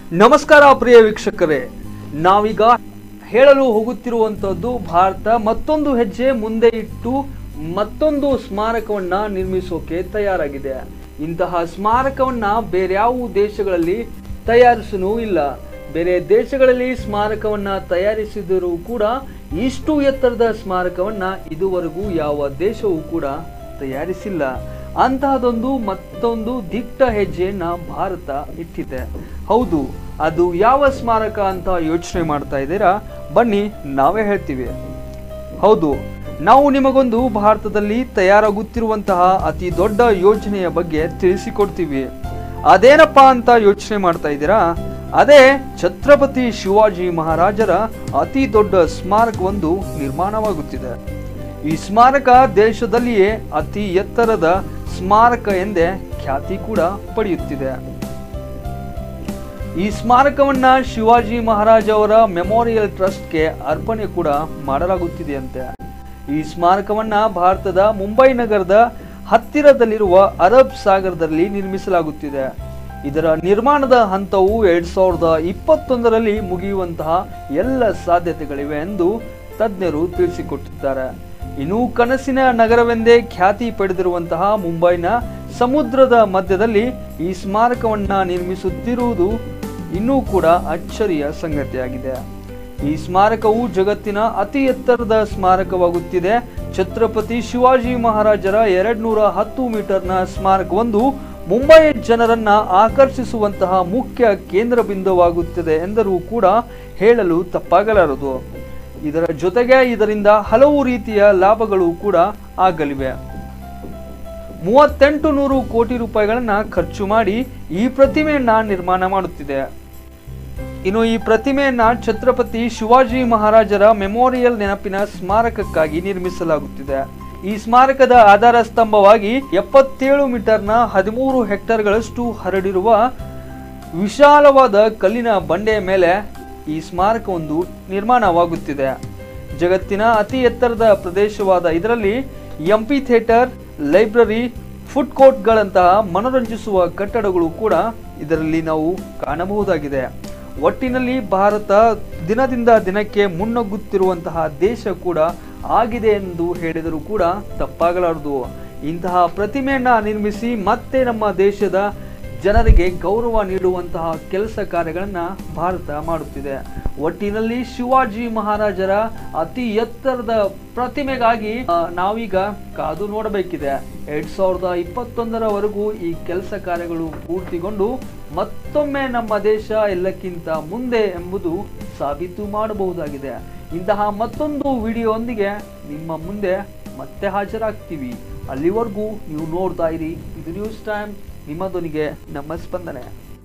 ನಮಸ್ಕಾರ ಪ್ರಿಯ ವೀಕ್ಷಕರೇ ನಾವೀಗ ಹೇಳಲು ಹೋಗುತ್ತಿರುವಂತದ್ದು ಭಾರತ ಮತ್ತೊಂದು ಹೆಜ್ಜೆ ಮುಂದೆ ಇಟ್ಟು ಮತ್ತೊಂದು ಸ್ಮಾರಕವನ್ನ ನಿರ್ಮಿಸೋಕೆ ತಯಾರಾಗಿದೆ ಇಂತಹ ಸ್ಮಾರಕವನ್ನ ಬೇರ್ಯಾವ ದೇಶಗಳಲ್ಲಿ ತಯಾರಿಸನೂ ಇಲ್ಲ ಬೇರೆ ದೇಶಗಳಲ್ಲಿ ಸ್ಮಾರಕವನ್ನ ತಯಾರಿಸಿದರೂ ಕೂಡ ಇಷ್ಟು ಎತ್ತರದ ಸ್ಮಾರಕವನ್ನ ಇದುವರೆಗೂ ಯಾವ ದೇಶವೂ ಕೂಡ ತಯಾರಿಸಿಲ್ಲ ಅಂತಹದೊಂದು ಮತ್ತೊಂದು ದಿಟ್ಟ ಹೆಜ್ಜೆಯನ್ನ ಭಾರತ ಇಟ್ಟಿದೆ ಹೌದು ಅದು ಯಾವ ಸ್ಮಾರಕ ಅಂತ ಯೋಚನೆ ಮಾಡ್ತಾ ಇದ್ದೀರಾ ಬನ್ನಿ ನಾವೇ ಹೇಳ್ತೀವಿ ಹೌದು ನಾವು ನಿಮಗೊಂದು ಭಾರತದಲ್ಲಿ ತಯಾರಾಗುತ್ತಿರುವಂತಹ ಅತಿ ದೊಡ್ಡ ಯೋಜನೆಯ ಬಗ್ಗೆ ತಿಳಿಸಿಕೊಡ್ತೀವಿ ಅದೇನಪ್ಪಾ ಅಂತ ಯೋಚನೆ ಮಾಡ್ತಾ ಇದ್ದೀರಾ ಅದೇ ಛತ್ರಪತಿ ಶಿವಾಜಿ ಮಹಾರಾಜರ ಅತಿ ದೊಡ್ಡ ಸ್ಮಾರಕವೊಂದು ನಿರ್ಮಾಣವಾಗುತ್ತಿದೆ ಈ ಸ್ಮಾರಕ ದೇಶದಲ್ಲಿಯೇ ಅತಿ ಎತ್ತರದ ಸ್ಮಾರಕ ಎಂದೇ ಖ್ಯಾತಿ ಕೂಡ ಪಡೆಯುತ್ತಿದೆ ಈ ಸ್ಮಾರಕವನ್ನ ಶಿವಾಜಿ ಮಹಾರಾಜ್ ಅವರ ಮೆಮೋರಿಯಲ್ ಟ್ರಸ್ಟ್ಗೆ ಅರ್ಪಣೆ ಕೂಡ ಮಾಡಲಾಗುತ್ತಿದೆಯಂತೆ ಈ ಸ್ಮಾರಕವನ್ನ ಭಾರತದ ಮುಂಬೈ ನಗರದ ಹತ್ತಿರದಲ್ಲಿರುವ ಅರಬ್ ಸಾಗರದಲ್ಲಿ ನಿರ್ಮಿಸಲಾಗುತ್ತಿದೆ ಇದರ ನಿರ್ಮಾಣದ ಹಂತವು ಎರಡ್ ಸಾವಿರದ ಇಪ್ಪತ್ತೊಂದರಲ್ಲಿ ಮುಗಿಯುವಂತಹ ಎಲ್ಲ ಸಾಧ್ಯತೆಗಳಿವೆ ಎಂದು ತಜ್ಞರು ತಿಳಿಸಿಕೊಟ್ಟಿದ್ದಾರೆ ಇನ್ನು ಕನಸಿನ ನಗರವೆಂದೇ ಖ್ಯಾತಿ ಪಡೆದಿರುವಂತಹ ಮುಂಬೈನ ಸಮುದ್ರದ ಮಧ್ಯದಲ್ಲಿ ಈ ಸ್ಮಾರಕವನ್ನ ನಿರ್ಮಿಸುತ್ತಿರುವುದು ಇನ್ನೂ ಕೂಡ ಅಚ್ಚರಿಯ ಸಂಗತಿಯಾಗಿದೆ ಈ ಸ್ಮಾರಕವು ಜಗತ್ತಿನ ಅತಿ ಎತ್ತರದ ಸ್ಮಾರಕವಾಗುತ್ತಿದೆ ಛತ್ರಪತಿ ಶಿವಾಜಿ ಮಹಾರಾಜರ ಎರಡ್ ನೂರ ಹತ್ತು ಮೀಟರ್ನ ಸ್ಮಾರಕವೊಂದು ಮುಂಬೈ ಜನರನ್ನ ಆಕರ್ಷಿಸುವಂತಹ ಮುಖ್ಯ ಕೇಂದ್ರ ಬಿಂದುವಾಗುತ್ತದೆ ಎಂದರೂ ಕೂಡ ಹೇಳಲು ತಪ್ಪಾಗಲಾರದು ಇದರ ಜೊತೆಗೆ ಇದರಿಂದ ಹಲವು ರೀತಿಯ ಲಾಭಗಳು ಕೂಡ ಆಗಲಿವೆ ಮೂವತ್ತೆಂಟು ನೂರು ಕೋಟಿ ರೂಪಾಯಿಗಳನ್ನ ಖರ್ಚು ಮಾಡಿ ಈ ಪ್ರತಿಮೆಯನ್ನ ನಿರ್ಮಾಣ ಮಾಡುತ್ತಿದೆ ಇನ್ನು ಈ ಪ್ರತಿಮೆಯನ್ನ ಛತ್ರಪತಿ ಶಿವಾಜಿ ಮಹಾರಾಜರ ಮೆಮೋರಿಯಲ್ ನೆನಪಿನ ಸ್ಮಾರಕಕ್ಕಾಗಿ ನಿರ್ಮಿಸಲಾಗುತ್ತಿದೆ ಈ ಸ್ಮಾರಕದ ಆಧಾರ ಸ್ತಂಭವಾಗಿ ಎಪ್ಪತ್ತೇಳು ಮೀಟರ್ನ ಹದಿಮೂರು ಹೆಕ್ಟರ್ಗಳಷ್ಟು ಹರಡಿರುವ ವಿಶಾಲವಾದ ಕಲ್ಲಿನ ಬಂಡೆಯ ಮೇಲೆ ಈ ಸ್ಮಾರಕವೊಂದು ನಿರ್ಮಾಣವಾಗುತ್ತಿದೆ ಜಗತ್ತಿನ ಅತಿ ಎತ್ತರದ ಪ್ರದೇಶವಾದ ಇದರಲ್ಲಿ ಎಂಪಿ ಥಿಯೇಟರ್ ಲೈಬ್ರರಿ ಫುಡ್ ಕೋರ್ಟ್ಗಳಂತಹ ಮನೋರಂಜಿಸುವ ಕಟ್ಟಡಗಳು ಕೂಡ ಇದರಲ್ಲಿ ನಾವು ಕಾಣಬಹುದಾಗಿದೆ ಒಟ್ಟಿನಲ್ಲಿ ಭಾರತ ದಿನದಿಂದ ದಿನಕ್ಕೆ ಮುನ್ನಗ್ಗುತ್ತಿರುವಂತಹ ದೇಶ ಕೂಡ ಆಗಿದೆ ಎಂದು ಹೇಳಿದರೂ ಕೂಡ ತಪ್ಪಾಗಲಾರದು ಇಂತಹ ಪ್ರತಿಮೆಯನ್ನ ನಿರ್ಮಿಸಿ ಮತ್ತೆ ನಮ್ಮ ದೇಶದ ಜನರಿಗೆ ಗೌರವ ನೀಡುವಂತಹ ಕೆಲಸ ಕಾರ್ಯಗಳನ್ನ ಭಾರತ ಮಾಡುತ್ತಿದೆ ಒಟ್ಟಿನಲ್ಲಿ ಶಿವಾಜಿ ಮಹಾರಾಜರ ಅತಿ ಎತ್ತರದ ಪ್ರತಿಮೆಗಾಗಿ ಆ, ನಾವೀಗ ಕಾದು ನೋಡಬೇಕಿದೆ ಎರಡ್ ಸಾವಿರದ ಇಪ್ಪತ್ತೊಂದರವರೆಗೂ ಈ ಕೆಲಸ ಕಾರ್ಯಗಳು ಪೂರ್ತಿಗೊಂಡು ಮತ್ತೊಮ್ಮೆ ನಮ್ಮ ದೇಶ ಎಲ್ಲಕ್ಕಿಂತ ಮುಂದೆ ಎಂಬುದು ಸಾಬೀತು ಮಾಡಬಹುದಾಗಿದೆ ಇಂತಹ ಮತ್ತೊಂದು ವಿಡಿಯೋದೊಂದಿಗೆ ನಿಮ್ಮ ಮುಂದೆ ಮತ್ತೆ ಹಾಜರಾಗ್ತೀವಿ ಅಲ್ಲಿವರೆಗೂ ನೀವು ನೋಡ್ತಾ ಇರಿ ಇದು ನ್ಯೂಸ್ ಟೈಮ್ ನಿಮ್ಮ ಧ್ವನಿಗೆ ನಮ್ಮ ಸ್ಪಂದನೆ